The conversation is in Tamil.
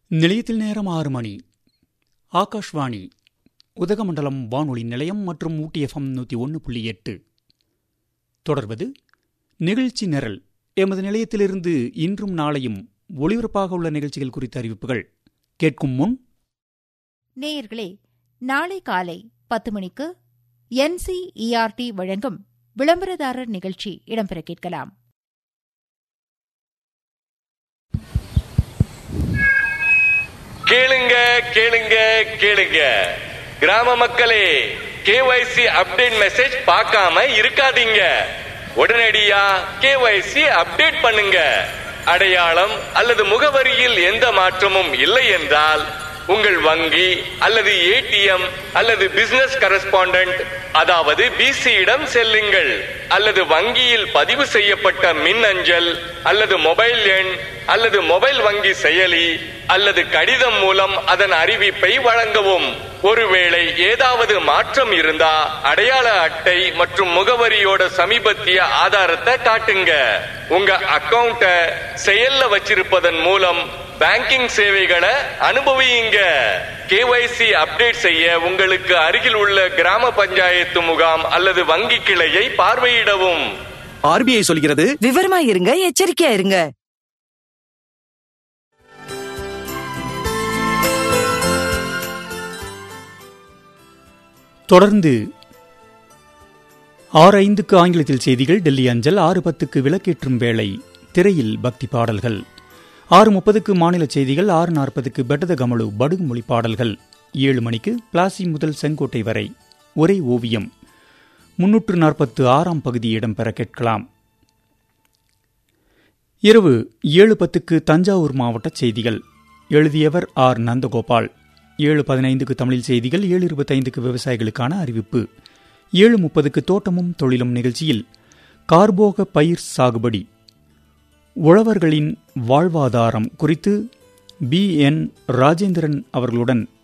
நிலையத்தில் நேரம் ஆறு மணி ஆகாஷ்வாணி உதகமண்டலம் வானொலி நிலையம் மற்றும் ஊட்டி எஃப்எம் நூற்றி ஒன்று புள்ளி எட்டு தொடர்வது நிகழ்ச்சி நிரல் எமது நிலையத்திலிருந்து இன்றும் நாளையும் ஒளிபரப்பாக உள்ள நிகழ்ச்சிகள் குறித்த அறிவிப்புகள் கேட்கும் முன் நேயர்களே நாளை காலை பத்து மணிக்கு என்சிஇஆர்டி வழங்கும் விளம்பரதாரர் நிகழ்ச்சி இடம்பெற கேட்கலாம் கேளுங்க கேளுங்க கேளுங்க கிராம மக்களே கேஒய்சி அப்டேட் மெசேஜ் பார்க்காம இருக்காதீங்க உடனடியா கேஒய்சி அப்டேட் பண்ணுங்க அடையாளம் அல்லது முகவரியில் எந்த மாற்றமும் இல்லை என்றால் உங்கள் வங்கி அல்லது ஏடிஎம் அல்லது பிசினஸ் கரஸ்பாண்டன்ட் அதாவது பிசியிடம் செல்லுங்கள் அல்லது வங்கியில் பதிவு செய்யப்பட்ட மின் அஞ்சல் அல்லது மொபைல் எண் அல்லது மொபைல் வங்கி செயலி அல்லது கடிதம் மூலம் அதன் அறிவிப்பை வழங்கவும் ஒருவேளை ஏதாவது மாற்றம் இருந்தா அடையாள அட்டை மற்றும் முகவரியோட சமீபத்திய ஆதாரத்தை காட்டுங்க உங்க அக்கவுண்ட செயல்ல வச்சிருப்பதன் மூலம் பேங்கிங் சேவைகளை அனுபவியுங்க கேஒய்சி அப்டேட் செய்ய உங்களுக்கு அருகில் உள்ள கிராம பஞ்சாயத்து முகாம் அல்லது வங்கி கிளையை பார்வையிடவும் ஆர்பிஐ சொல்கிறது விவரமா இருங்க எச்சரிக்கையா இருங்க தொடர்ந்து ஆறு ஐந்துக்கு ஆங்கிலத்தில் செய்திகள் டெல்லி அஞ்சல் ஆறு பத்துக்கு விளக்கேற்றும் வேளை திரையில் பக்தி பாடல்கள் ஆறு முப்பதுக்கு மாநில செய்திகள் ஆறு நாற்பதுக்கு பெட்டத கமலு படுகு மொழி பாடல்கள் ஏழு மணிக்கு பிளாசி முதல் செங்கோட்டை வரை ஒரே ஓவியம் முன்னூற்று நாற்பத்து ஆறாம் பகுதி இடம்பெற கேட்கலாம் இரவு ஏழு பத்துக்கு தஞ்சாவூர் மாவட்ட செய்திகள் எழுதியவர் ஆர் நந்தகோபால் ஏழு பதினைந்துக்கு தமிழில் செய்திகள் ஏழு இருபத்தைந்துக்கு விவசாயிகளுக்கான அறிவிப்பு ஏழு முப்பதுக்கு தோட்டமும் தொழிலும் நிகழ்ச்சியில் கார்போக பயிர் சாகுபடி உழவர்களின் வாழ்வாதாரம் குறித்து பி என் ராஜேந்திரன் அவர்களுடன்